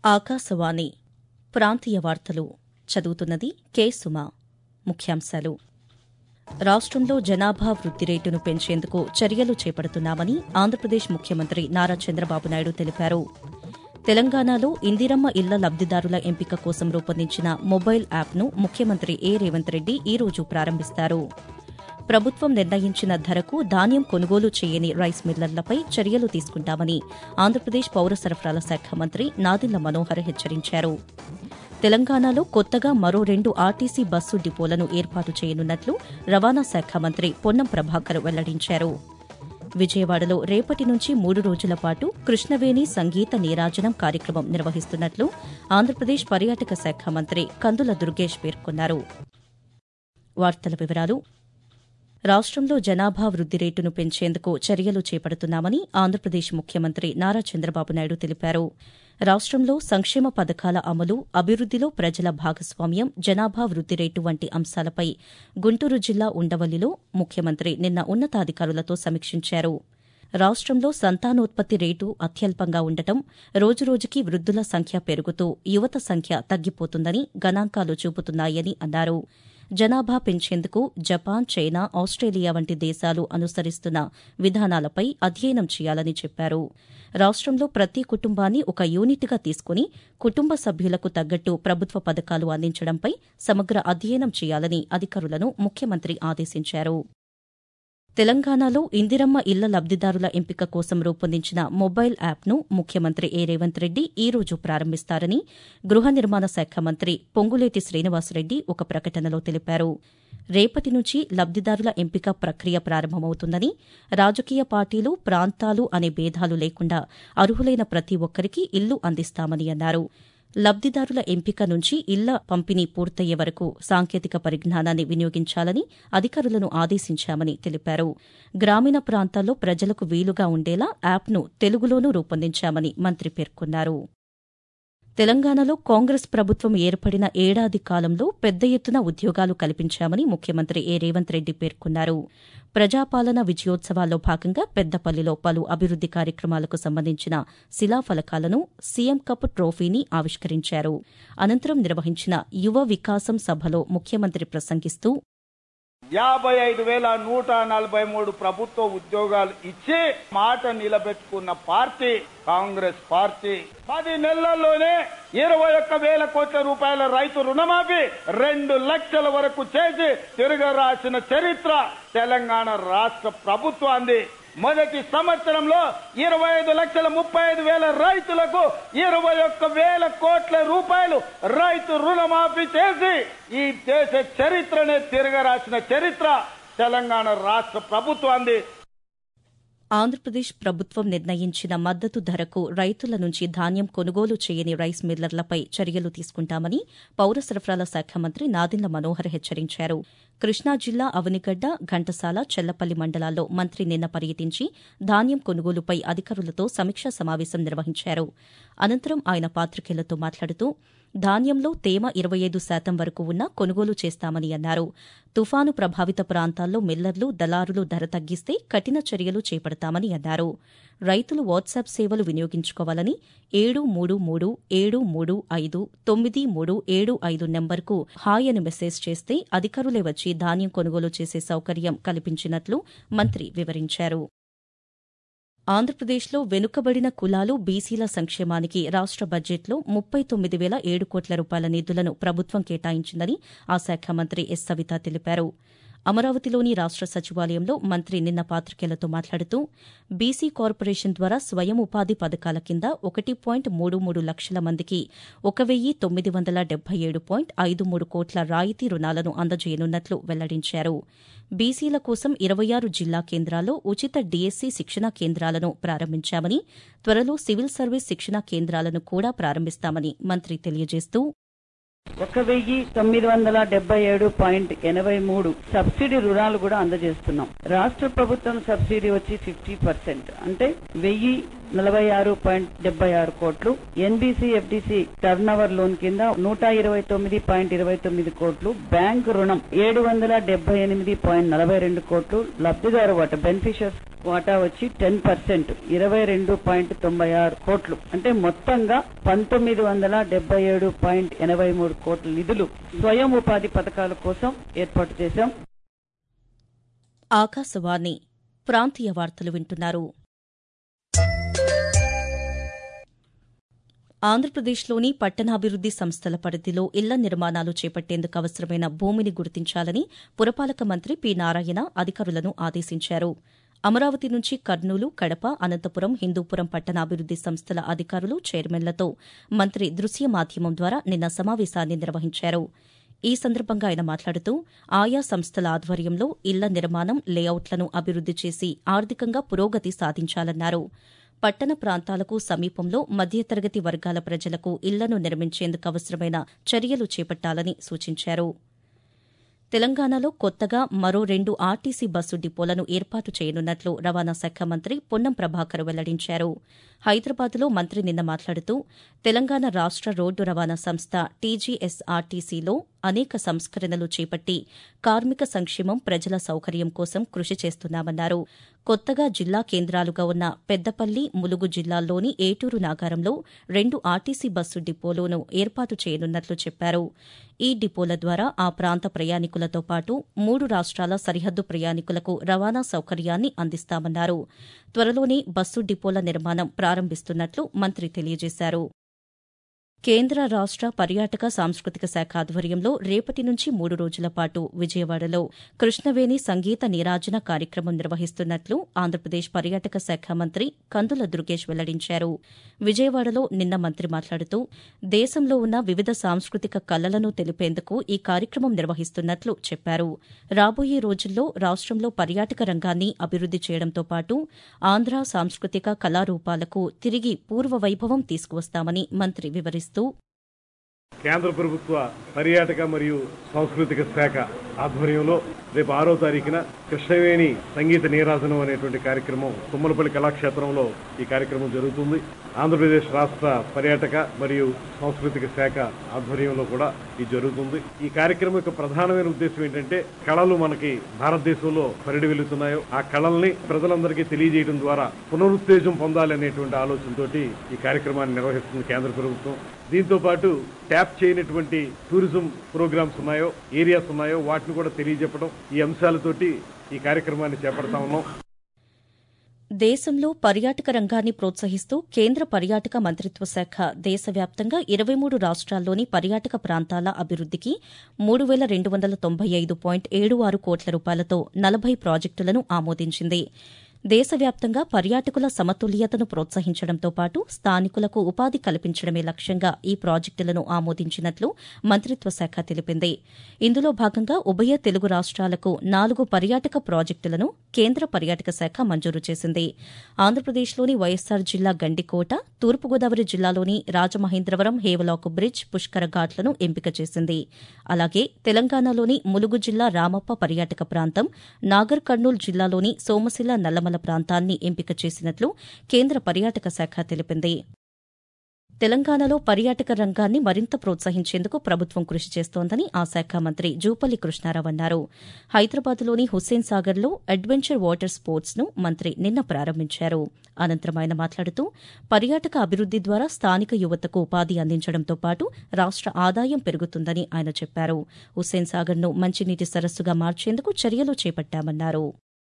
ఆకాశవాణి ప్రాంతీయ వార్తలు చదువుతున్నది కె సుమ ముఖ్యాంశాలు రాష్ట్రంలో జనాభా వృద్ది రేటును పెంచేందుకు చర్యలు చేపడుతున్నామని ఆంధ్రప్రదేశ్ ముఖ్యమంత్రి నారా చంద్రబాబు నాయుడు తెలిపారు తెలంగాణలో ఇందిరమ్మ ఇళ్ల లబ్దిదారుల ఎంపిక కోసం రూపొందించిన మొబైల్ యాప్ను ముఖ్యమంత్రి ఏ రేవంత్ రెడ్డి ఈ రోజు ప్రారంభిస్తారు ప్రభుత్వం నిర్ణయించిన ధరకు ధాన్యం కొనుగోలు చేయని రైస్ మిల్లర్లపై చర్యలు తీసుకుంటామని ఆంధ్రప్రదేశ్ పౌర సరఫరాల శాఖ మంత్రి నాదిళ్ల మనోహర్ హెచ్చరించారు తెలంగాణలో కొత్తగా మరో రెండు ఆర్టీసీ బస్సు డిపోలను ఏర్పాటు చేయనున్నట్లు రవాణా శాఖ మంత్రి పొన్నం ప్రభాకర్ వెల్లడించారు విజయవాడలో రేపటి నుంచి మూడు రోజుల పాటు కృష్ణవేణి సంగీత నీరాజనం కార్యక్రమం నిర్వహిస్తున్నట్లు ఆంధ్రప్రదేశ్ పర్యాటక శాఖ మంత్రి కందుల దుర్గేష్ పేర్కొన్నారు వార్తల వివరాలు రాష్ట్రంలో జనాభా వృద్ది రేటును పెంచేందుకు చర్యలు చేపడుతున్నామని ఆంధ్రప్రదేశ్ ముఖ్యమంత్రి నారా చంద్రబాబు నాయుడు తెలిపారు రాష్ట్రంలో సంక్షేమ పథకాల అమలు అభివృద్దిలో ప్రజల భాగస్వామ్యం జనాభా వృద్ది రేటు వంటి అంశాలపై గుంటూరు జిల్లా ఉండవల్లిలో ముఖ్యమంత్రి నిన్న ఉన్నతాధికారులతో సమీక్షించారు రాష్ట్రంలో సంతానోత్పత్తి రేటు అత్యల్పంగా ఉండటం రోజురోజుకీ వృద్దుల సంఖ్య పెరుగుతూ యువత సంఖ్య తగ్గిపోతుందని గణాంకాలు చూపుతున్నాయని అన్నారు జనాభా పెంచేందుకు జపాన్ చైనా ఆస్ట్రేలియా వంటి దేశాలు అనుసరిస్తున్న విధానాలపై అధ్యయనం చేయాలని చెప్పారు రాష్ట్రంలో ప్రతి కుటుంబాన్ని ఒక యూనిట్గా తీసుకుని కుటుంబ సభ్యులకు తగ్గట్టు ప్రభుత్వ పథకాలు అందించడంపై సమగ్ర అధ్యయనం చేయాలని అధికారులను ముఖ్యమంత్రి ఆదేశించారు తెలంగాణలో ఇందిరమ్మ ఇళ్ల లబ్దిదారుల ఎంపిక కోసం రూపొందించిన మొబైల్ యాప్ను ముఖ్యమంత్రి ఏ రేవంత్ రెడ్డి ఈ రోజు ప్రారంభిస్తారని గృహ నిర్మాణ శాఖ మంత్రి పొంగులేటి శ్రీనివాసరెడ్డి ఒక ప్రకటనలో తెలిపారు రేపటి నుంచి లబ్దిదారుల ఎంపిక ప్రక్రియ ప్రారంభమవుతుందని రాజకీయ పార్టీలు ప్రాంతాలు అనే భేదాలు లేకుండా అర్హులైన ప్రతి ఒక్కరికి ఇల్లు అందిస్తామని అన్నారు లబ్దిదారుల ఎంపిక నుంచి ఇళ్ల పంపిణీ పూర్తయ్యే వరకు సాంకేతిక పరిజ్ఞానాన్ని వినియోగించాలని అధికారులను ఆదేశించామని తెలిపారు గ్రామీణ ప్రాంతాల్లో ప్రజలకు వీలుగా ఉండేలా యాప్ను తెలుగులోనూ రూపొందించామని మంత్రి పేర్కొన్నారు తెలంగాణలో కాంగ్రెస్ ప్రభుత్వం ఏర్పడిన ఏడాది కాలంలో పెద్ద ఎత్తున ఉద్యోగాలు కల్పించామని ముఖ్యమంత్రి ఏ రేవంత్ రెడ్డి పేర్కొన్నారు ప్రజాపాలన విజయోత్సవాల్లో భాగంగా పెద్దపల్లిలో పలు అభివృద్ది కార్యక్రమాలకు సంబంధించిన శిలాఫలకాలను సీఎం కప్ ట్రోఫీని ఆవిష్కరించారు అనంతరం నిర్వహించిన యువ వికాసం సభలో ముఖ్యమంత్రి ప్రసంగిస్తూ యాభై ఐదు వేల నూట నలభై మూడు ప్రభుత్వ ఉద్యోగాలు ఇచ్చి మాట నిలబెట్టుకున్న పార్టీ కాంగ్రెస్ పార్టీ పది నెలల్లోనే ఇరవై ఒక్క వేల కోట్ల రూపాయల రైతు రుణమాఫీ రెండు లక్షల వరకు చేసి తిరగరాసిన చరిత్ర తెలంగాణ రాష్ట్ర ప్రభుత్వాన్ని మొదటి సంవత్సరంలో ఇరవై ఐదు లక్షల ముప్పై ఐదు వేల రైతులకు ఇరవై ఒక్క వేల కోట్ల రూపాయలు రైతు రుణమాఫీ చేసి ఈ దేశ చరిత్రనే తిరగరాసిన చరిత్ర తెలంగాణ రాష్ట్ర ప్రభుత్వాన్ని ఆంధ్రప్రదేశ్ ప్రభుత్వం నిర్ణయించిన మద్దతు ధరకు రైతుల నుంచి ధాన్యం కొనుగోలు చేయని రైస్ మిల్లర్లపై చర్యలు తీసుకుంటామని పౌర సరఫరాల శాఖ మంత్రి నాదిండ్ల మనోహర్ హెచ్చరించారు కృష్ణా జిల్లా అవనిగడ్డ ఘంటసాల చెల్లపల్లి మండలాల్లో మంత్రి నిన్న పర్యటించి ధాన్యం కొనుగోలుపై అధికారులతో సమీక్షా సమావేశం నిర్వహించారు అనంతరం ఆయన పాతికేయులతో మాట్లాడుతూ ధాన్యంలో తేమ ఇరవై ఐదు శాతం వరకు ఉన్నా కొనుగోలు చేస్తామని అన్నారు తుఫాను ప్రభావిత ప్రాంతాల్లో మిల్లర్లు దళారులు ధర తగ్గిస్తే కఠిన చర్యలు చేపడతామని అన్నారు రైతులు వాట్సాప్ సేవలు వినియోగించుకోవాలని ఏడు మూడు మూడు ఏడు మూడు ఐదు తొమ్మిది మూడు ఏడు ఐదు నెంబర్కు హాయ్ అని మెసేజ్ చేస్తే అధికారులే వచ్చి ధాన్యం కొనుగోలు చేసే సౌకర్యం కల్పించినట్లు మంత్రి వివరించారు ఆంధ్రప్రదేశ్లో వెనుకబడిన కులాలు బీసీల సంక్షేమానికి రాష్ట బడ్జెట్లో ముప్పై తొమ్మిది వేల ఏడు కోట్ల రూపాయల నిధులను ప్రభుత్వం కేటాయించిందని ఆ శాఖ మంత్రి ఎస్ సవిత తెలిపారు అమరావతిలోని రాష్ట సచివాలయంలో మంత్రి నిన్న పాతికేయులతో మాట్లాడుతూ బీసీ కార్పొరేషన్ ద్వారా స్వయం ఉపాధి పథకాల కింద ఒకటి పాయింట్ మూడు మూడు లక్షల మందికి ఒక వెయ్యి తొమ్మిది వందల డెబ్బై ఏడు పాయింట్ ఐదు మూడు కోట్ల రాయితీ రుణాలను అందజేయనున్నట్లు వెల్లడించారు బీసీల కోసం ఇరవై ఆరు జిల్లా కేంద్రాల్లో ఉచిత డీఎస్సీ శిక్షణా కేంద్రాలను ప్రారంభించామని త్వరలో సివిల్ సర్వీస్ శిక్షణా కేంద్రాలను కూడా ప్రారంభిస్తామని మంత్రి తెలియజేస్తూ ఒక వెయ్యి తొమ్మిది వందల డెబ్బై ఏడు పాయింట్ ఎనభై మూడు సబ్సిడీ రుణాలు కూడా అందజేస్తున్నాం రాష్ట్ర ప్రభుత్వం సబ్సిడీ వచ్చి ఫిఫ్టీ పర్సెంట్ అంటే వెయ్యి నలభై ఆరు పాయింట్ డెబ్బై ఆరు కోట్లు NBCFDC turnover loan కింద నూట ఇరవై తొమ్మిది పాయింట్ ఇరవై తొమ్మిది కోట్లు బ్యాంకు రుణం ఏడు వందల డెబ్బై ఎనిమిది పాయింట్ నలభై రెండు కోట్లు లబ్దిదారు వాట బెనిఫిషియర్స్ వాటా వచ్చి టెన్ పర్సెంట్ ఇరవై రెండు పాయింట్ తొంభై ఆరు కోట్లు అంటే మొత్తంగా పంతొమ్మిది వందల డెబ్బై ఏడు పాయింట్ ఎనభై మూడు కోట్ల నిధులు స్వయం ఉపాధి పథకాల కోసం ఏర్పాటు చేశాం ఆకాశవాణి ప్రాంతీయ వార్తలు వింటున్నారు ఆంధ్రప్రదేశ్లోని పట్టణాభివృద్ది సంస్థల పరిధిలో ఇళ్ల నిర్మాణాలు చేపట్టేందుకు అవసరమైన భూమిని గుర్తించాలని పురపాలక మంత్రి పి నారాయణ అధికారులను ఆదేశించారు అమరావతి నుంచి కర్నూలు కడప అనంతపురం హిందూపురం పట్టణాభివృద్ది సంస్థల అధికారులు చైర్మన్లతో మంత్రి దృశ్య మాధ్యమం ద్వారా నిన్న సమావేశాన్ని నిర్వహించారు ఈ సందర్భంగా ఆయన మాట్లాడుతూ ఆయా సంస్థల ఆధ్వర్యంలో ఇళ్ల నిర్మాణం లేఅవుట్లను అభివృద్ది చేసి ఆర్థికంగా పురోగతి సాధించాలన్నారు పట్టణ ప్రాంతాలకు సమీపంలో మధ్యతరగతి వర్గాల ప్రజలకు ఇళ్లను నిర్మించేందుకు అవసరమైన చర్యలు చేపట్టాలని సూచించారు తెలంగాణలో కొత్తగా మరో రెండు ఆర్టీసీ బస్సు డిపోలను ఏర్పాటు చేయనున్నట్లు రవాణా శాఖ మంత్రి పొన్నం ప్రభాకర్ వెల్లడించారు హైదరాబాద్లో మంత్రి నిన్న మాట్లాడుతూ తెలంగాణ రాష్ట రోడ్డు రవాణా సంస్థ టీజీఎస్ఆర్టీసీలో అనేక సంస్కరణలు చేపట్టి కార్మిక సంక్షేమం ప్రజల సౌకర్యం కోసం కృషి చేస్తున్నామన్నారు కొత్తగా జిల్లా కేంద్రాలుగా ఉన్న పెద్దపల్లి ములుగు జిల్లాల్లోని ఏటూరు నాగారంలో రెండు ఆర్టీసీ బస్సు డిపోలను ఏర్పాటు చేయనున్నట్లు చెప్పారు ఈ డిపోల ద్వారా ఆ ప్రాంత ప్రయాణికులతో పాటు మూడు రాష్ట్రాల సరిహద్దు ప్రయాణికులకు రవాణా సౌకర్యాన్ని అందిస్తామన్నారు త్వరలోనే బస్సు డిపోల నిర్మాణం ప్రారంభిస్తున్నట్లు మంత్రి తెలియజేశారు కేంద్ర రాష్ట పర్యాటక సాంస్కృతిక శాఖ ఆధ్వర్యంలో రేపటి నుంచి మూడు రోజుల పాటు విజయవాడలో కృష్ణవేణి సంగీత నీరాజన కార్యక్రమం నిర్వహిస్తున్నట్లు ఆంధ్రప్రదేశ్ పర్యాటక శాఖ మంత్రి కందుల దుర్గేష్ వెల్లడించారు విజయవాడలో నిన్న మంత్రి మాట్లాడుతూ దేశంలో ఉన్న వివిధ సాంస్కృతిక కళలను తెలిపేందుకు ఈ కార్యక్రమం నిర్వహిస్తున్నట్లు చెప్పారు రాబోయే రోజుల్లో రాష్టంలో పర్యాటక రంగాన్ని అభివృద్ది చేయడంతో పాటు ఆంధ్ర సాంస్కృతిక కళారూపాలకు తిరిగి పూర్వ వైభవం తీసుకువస్తామని మంత్రి వివరిస్తూ కేంద్ర ప్రభుత్వ పర్యాటక మరియు సాంస్కృతిక శాఖ ఆధ్వర్యంలో రేపు ఆరో తారీఖున కృష్ణవేణి సంగీత నీరాజనం అనేటువంటి కార్యక్రమం తుమ్మలపల్లి కళాక్షేత్రంలో ఈ కార్యక్రమం జరుగుతుంది ఆంధ్రప్రదేశ్ రాష్ట్ర పర్యాటక మరియు సాంస్కృతిక శాఖ ఆధ్వర్యంలో కూడా ఇది జరుగుతుంది ఈ కార్యక్రమం యొక్క ప్రధానమైన ఉద్దేశం ఏంటంటే కళలు మనకి భారతదేశంలో పరిడి వెళ్తున్నాయో ఆ కళల్ని ప్రజలందరికీ తెలియజేయడం ద్వారా పునరుత్తేజం పొందాలి అనేటువంటి ఆలోచనతోటి ఈ కార్యక్రమాన్ని నిర్వహిస్తుంది కేంద్ర ప్రభుత్వం దీంతో పాటు ట్యాప్ చేయనటువంటి టూరిజం ప్రోగ్రామ్స్ ఉన్నాయో ఏరియాస్ ఉన్నాయో వాటిని కూడా తెలియజెప్పడం ఈ అంశాలతోటి ఈ కార్యక్రమాన్ని చేపడతా ఉన్నాం దేశంలో పర్యాటక రంగాన్ని ప్రోత్సహిస్తూ కేంద్ర పర్యాటక మంత్రిత్వ శాఖ దేశవ్యాప్తంగా ఇరవై మూడు రాష్ట్రాల్లోని పర్యాటక ప్రాంతాల అభివృద్దికి మూడు వేల రెండు వందల తొంభై ఐదు పాయింట్ ఏడు ఆరు కోట్ల రూపాయలతో నలభై ప్రాజెక్టులను ఆమోదించింది దేశవ్యాప్తంగా పర్యాటకుల సమతుల్యతను ప్రోత్సహించడంతో పాటు స్థానికులకు ఉపాధి కల్పించడమే లక్ష్యంగా ఈ ప్రాజెక్టులను ఆమోదించినట్లు మంత్రిత్వ శాఖ తెలిపింది ఇందులో భాగంగా ఉభయ తెలుగు రాష్ట్రాలకు నాలుగు పర్యాటక ప్రాజెక్టులను కేంద్ర పర్యాటక శాఖ మంజూరు చేసింది ఆంధ్రప్రదేశ్లోని వైఎస్సార్ జిల్లా గండికోట తూర్పుగోదావరి జిల్లాలోని రాజమహేంద్రవరం హేవలాకు బ్రిడ్జ్ పుష్కర ఘాట్లను ఎంపిక చేసింది అలాగే తెలంగాణలోని ములుగు జిల్లా రామప్ప పర్యాటక ప్రాంతం నాగర్ కర్నూల్ జిల్లాలోని సోమశిల నల్లమల ప్రాంతాన్ని ఎంపిక చేసినట్లు కేంద్ర పర్యాటక శాఖ తెలిపింది తెలంగాణలో పర్యాటక రంగాన్ని మరింత ప్రోత్సహించేందుకు ప్రభుత్వం కృషి చేస్తోందని ఆ శాఖ మంత్రి జూపల్లి కృష్ణారావు అన్నారు హైదరాబాద్లోని హుస్సేన్ సాగర్లో అడ్వెంచర్ వాటర్ స్పోర్ట్స్ ను మంత్రి నిన్న ప్రారంభించారు అనంతరం ఆయన మాట్లాడుతూ పర్యాటక అభివృద్ది ద్వారా స్థానిక యువతకు ఉపాధి అందించడంతో పాటు రాష్ట ఆదాయం పెరుగుతుందని ఆయన చెప్పారు హుస్సేన్ సాగర్ను మంచినీటి సరస్సుగా మార్చేందుకు చర్యలు చేపట్టామన్నారు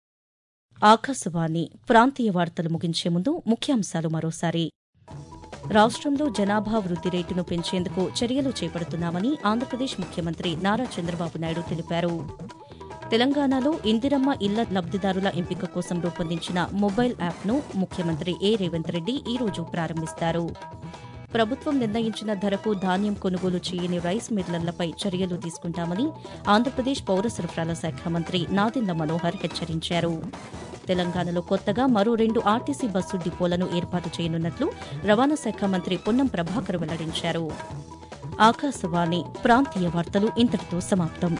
ఆకాశవాణి ప్రాంతీయ వార్తలు ముగించే ముందు ముఖ్యాంశాలు మరోసారి రాష్ట్రంలో జనాభా వృద్ధి రేటును పెంచేందుకు చర్యలు చేపడుతున్నామని ఆంధ్రప్రదేశ్ ముఖ్యమంత్రి నారా చంద్రబాబు నాయుడు తెలిపారు తెలంగాణలో ఇందిరమ్మ ఇళ్ల లబ్దిదారుల ఎంపిక కోసం రూపొందించిన మొబైల్ యాప్ను ముఖ్యమంత్రి ఏ రేవంత్ రెడ్డి ఈ రోజు ప్రారంభిస్తారు ప్రభుత్వం నిర్ణయించిన ధరకు ధాన్యం కొనుగోలు చేయని రైస్ మిల్లర్లపై చర్యలు తీసుకుంటామని ఆంధ్రప్రదేశ్ పౌర సరఫరాల శాఖ మంత్రి నాదిండ్ల మనోహర్ హెచ్చరించారు తెలంగాణలో కొత్తగా మరో రెండు ఆర్టీసీ బస్సు డిపోలను ఏర్పాటు చేయనున్నట్లు రవాణా శాఖ మంత్రి పొన్నం ప్రభాకర్ వెల్లడించారు ఆకాశవాణి ప్రాంతీయ వార్తలు ఇంతటితో సమాప్తం